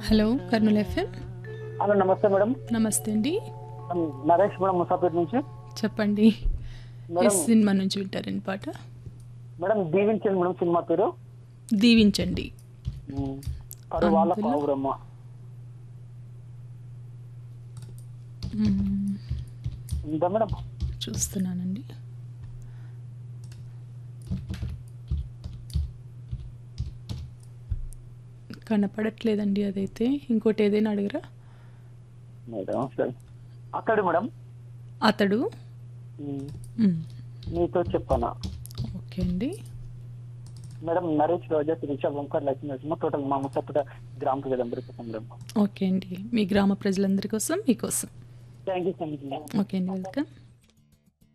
Hello Kurnool F M hello నమస్తే madam నమస్తే అండి నరేష్ మేడం ముసాపేట్ నుంచి చెప్పండి మేడం ఎస్ సినిమా నుంచి వింటారండి పాట మేడం దీవించండి మేడం సినిమా పేరు దీవించండి పరు వాళ్ళ అందులో? పావురమ్మ మ్మ్. ఉందా మేడం చూస్తున్నానండి కనపడట్లేదండి అదైతే ఇంకోటి ఏదైనా అడగరా మేడం సరే అక్కడ మేడం అతడు ఉమ్, మ్మ్. మీతో చెప్పానా ఓకే అండి మేడం నరేష్ రోజా శిరీష ఓంకర్ లక్ష్మీ నరసింహ టోటల్ మా ముసాపేట గ్రామ ప్రజలందరి కోసం మేడం ఓకే అండి మీ గ్రామ ప్రజలందరి కోసం మీకోసం thank you so much madam okay అండి వెల్కమ్